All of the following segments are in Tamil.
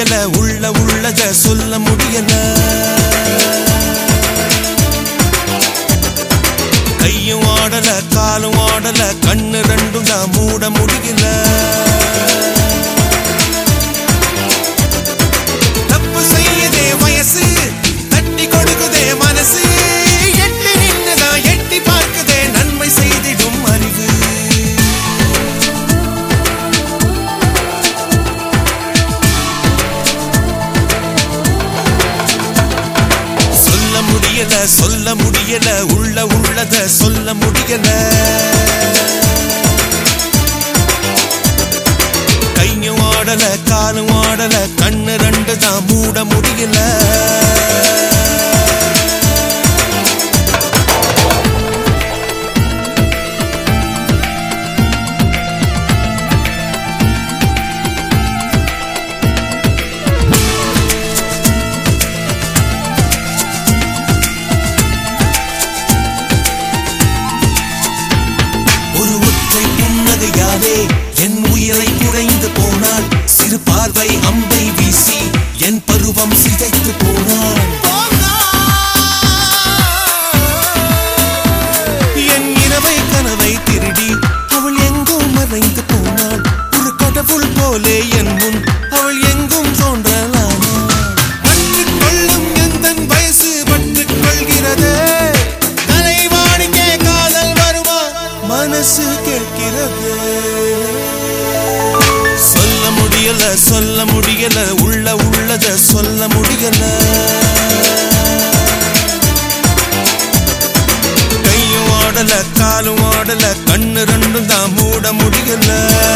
முடியல உள்ள உள்ளத சொல்ல முடியல கையும் ஆடல காலும் ஆடல கண்ணு ரெண்டும் தான் மூட முடியல தப்பு செய்யுதே வயசு தட்டி கொடுக்குதே மனசு எட்டி நின்னுதான் எட்டி பார்க்குதே நன்மை செய்திடும் அறிவு சொல்ல முடியல சொல்ல முடியல உள்ள உள்ளத சொல்ல முடியல கையும் ஆடல காலும் ஆடல கண்ணு ரெண்டு தான் மூட முடியல ஒரு ஒற்றை புன்னகையாலே என் உயிரை குறைந்து போனாள் சிறு பார்வை அம்பை வீசி என் பருவம் சிதைத்து போனாள் என் இரவை கனவை திருடி அவள் எங்கும் மறைந்து போனாள் ஒரு கடவுள் போலே என் முன் அவள் எங்கும் தோன்றலானாள் பற்றுக் கொள்ளும் எந்தன் வயசு பற்றுக் கொள்கிறதே தலைவாணிக்கே காதல் வருமா மனசு கேட்கிறது சொல்ல முடியல சொல்ல முடியல உள்ள உள்ளத சொல்ல முடியல கையும் ஆடல காலும் ஆடல கண்ணு ரெண்டும் தான் மூட முடியல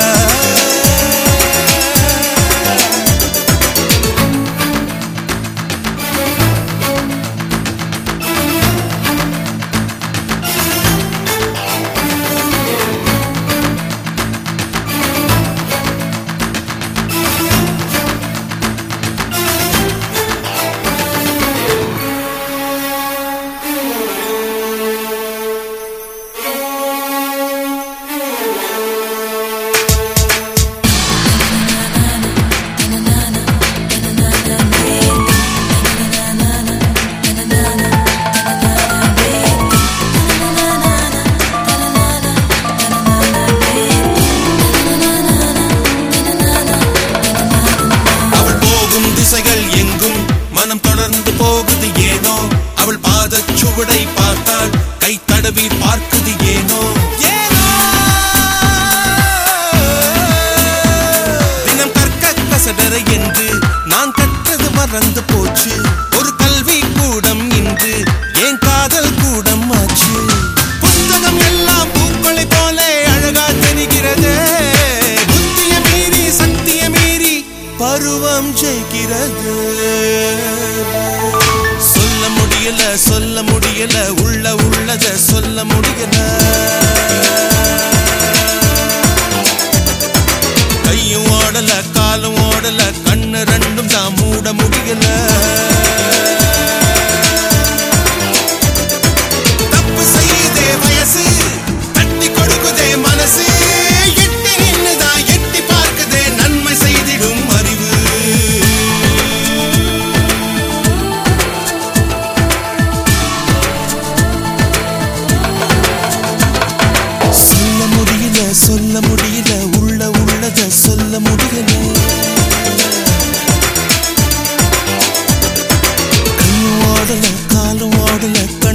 அவள் போகும் திசைகள் எங்கும் மனம் தொடர்ந்து போகுது ஏனோ அவள் பாதச் சுவடை பார்த்தால் கை தடவி பார்க்குது ஏனோ ஏனோ தினம் கற்க கசடர என்று நான் கற்றது மறந்து போச்சு ஒரு கல்வி கூடம் இன்று ஏன் காதல் கூடம் ஆச்சு புத்தகம் எல்லாம் பூக்களை போல அழகா தெரிகிறது புத்திய மீறி சக்திய மீறி பருவம் ஜெயிக்கிறது சொல்ல முடியல சொல்ல முடியல உள்ள உள்ளத சொல்ல முடியல கையும் ஆடல காலும் ஆடல கண்ணு ரெண்டும் தான் மூட முடியல தப்பு செய்யுதே வயசு தட்டி கொடுக்குதே மனசு எட்டி நின்னுதான் எட்டி பார்க்குதே நன்மை செய்திடும் அறிவு சொல்ல முடியல சொல்ல முடியல உள்ள உள்ளத சொல்ல முடியல கையும் ஆடல காலும் ஆடல